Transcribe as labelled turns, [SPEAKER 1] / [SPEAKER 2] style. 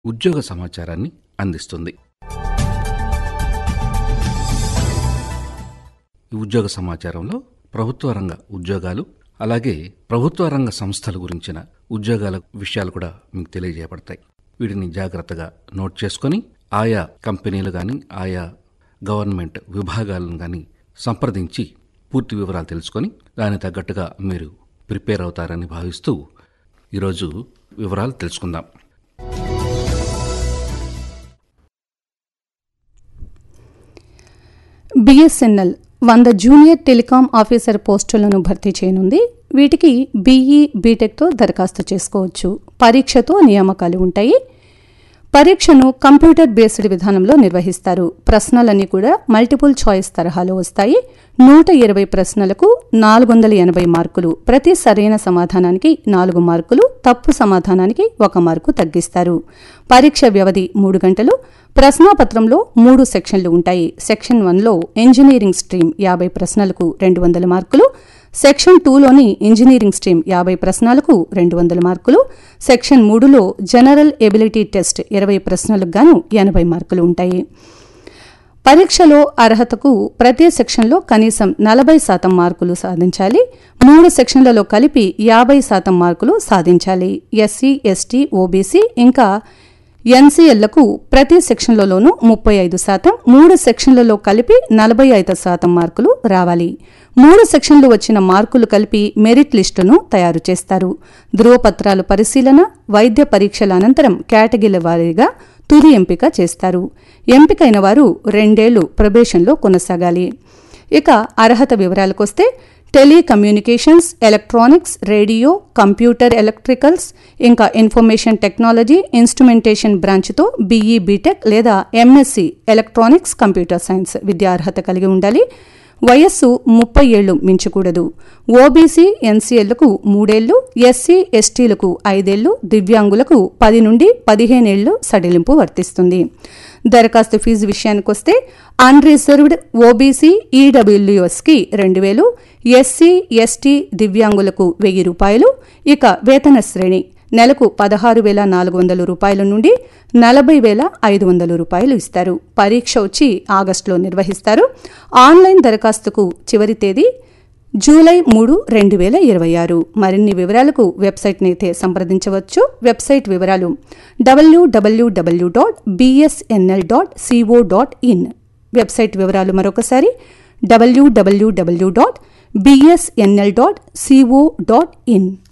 [SPEAKER 1] ఉద్యోగ సమాచారాన్ని అందిస్తుంది ఈ ఉద్యోగ సమాచారంలో ప్రభుత్వ రంగ ఉద్యోగాలు అలాగే ప్రభుత్వ రంగ సంస్థల గురించిన ఉద్యోగాల విషయాలు కూడా మీకు తెలియజేయబడతాయి వీటిని జాగ్రత్తగా నోట్ చేసుకొని ఆయా కంపెనీలు కానీ ఆయా గవర్నమెంట్ విభాగాలను కానీ సంప్రదించి పూర్తి వివరాలు తెలుసుకొని దానికి తగ్గట్టుగా మీరు ప్రిపేర్ అవుతారని భావిస్తూ ఈరోజు వివరాలు తెలుసుకుందాం
[SPEAKER 2] బిఎస్ఎన్ఎల్ వంద జూనియర్ టెలికాం ఆఫీసర్ పోస్టులను భర్తీ చేయనుంది వీటికి బీఈ బీటెక్తో దరఖాస్తు చేసుకోవచ్చు పరీక్షతో నియామకాలు ఉంటాయి పరీక్షను కంప్యూటర్ బేస్డ్ విధానంలో నిర్వహిస్తారు ప్రశ్నలన్నీ కూడా మల్టిపుల్ చాయిస్ తరహాలో వస్తాయి నూట ఇరవై ప్రశ్నలకు నాలుగు వందల ఎనభై మార్కులు ప్రతి సరైన సమాధానానికి నాలుగు మార్కులు తప్పు సమాధానానికి ఒక మార్కు తగ్గిస్తారు పరీక్ష వ్యవధి మూడు గంటలు ప్రశ్నాపత్రంలో మూడు సెక్షన్లు ఉంటాయి సెక్షన్ వన్లో ఇంజనీరింగ్ స్ట్రీమ్ యాభై ప్రశ్నలకు రెండు వందల మార్కులు సెక్షన్ టూలోని ఇంజనీరింగ్ స్ట్రీమ్ యాభై ప్రశ్నలకు రెండు వందల మార్కులు సెక్షన్ మూడులో జనరల్ ఎబిలిటీ టెస్ట్ ఇరవై ప్రశ్నలకు గాను ఎనభై మార్కులు ఉంటాయి పరీక్షలో అర్హతకు ప్రతి సెక్షన్లో కనీసం నలభై శాతం మార్కులు సాధించాలి మూడు సెక్షన్లలో కలిపి యాభై శాతం మార్కులు సాధించాలి ఎస్సీ ఎస్టీ ఓబీసీ ఇంకా ఎన్సీఎల్లకు ప్రతి సెక్షన్లలోనూ ముప్పై ఐదు శాతం మూడు సెక్షన్లలో కలిపి నలభై ఐదు శాతం మార్కులు రావాలి మూడు సెక్షన్లు వచ్చిన మార్కులు కలిపి మెరిట్ లిస్టును తయారు చేస్తారు ధృవపత్రాలు పరిశీలన వైద్య పరీక్షల అనంతరం కేటగిరీల వారీగా తుది ఎంపిక చేస్తారు ఎంపికైన వారు రెండేళ్లు ప్రొబేషన్లో కొనసాగాలి ఇక అర్హత వివరాలకొస్తే telecommunications electronics radio computer electricals ఇంకా ఇన్ఫర్మేషన్ టెక్నాలజీ ఇన్స్ట్రుమెంటేషన్ బ్రాంచ్తో బీఈ బీటెక్ లేదా ఎంఎస్సి ఎలక్ట్రానిక్స్ కంప్యూటర్ సైన్స్ విద్యా అర్హత కలిగి ఉండాలి వయస్సు ముప్పై ఏళ్లు మించకూడదు ఓబీసీ ఎన్సీఎల్లకు మూడేళ్లు ఎస్సీ ఎస్టీలకు ఐదేళ్లు దివ్యాంగులకు పది నుండి పదిహేనేళ్లు సడలింపు వర్తిస్తుంది దరఖాస్తు ఫీజు విషయానికొస్తే అన్రిజర్వ్డ్ ఓబీసీ ఈడబ్ల్యూఎస్కి రెండు వేలు ఎస్సీ ఎస్టీ దివ్యాంగులకు వెయ్యి రూపాయలు ఇక వేతన శ్రేణి నెలకు పదహారు వేల నాలుగు వందల రూపాయల నుండి నలభై వేల ఐదు వందల రూపాయలు ఇస్తారు పరీక్ష వచ్చి ఆగస్టులో నిర్వహిస్తారు ఆన్లైన్ దరఖాస్తుకు చివరి తేదీ జూలై మూడు రెండు వేల ఇరవై ఆరు మరిన్ని వివరాలకు వెబ్సైట్ని అయితే సంప్రదించవచ్చు వెబ్సైట్ వివరాలు డబ్ల్యూడబ్ల్యూడబ్ల్యూ dot BSNL dot C O dot in website వివరాలు మరొకసారి డబ్ల్యూడబ్ల్యూడబ్ల్యూ dot BSNL dot C O dot in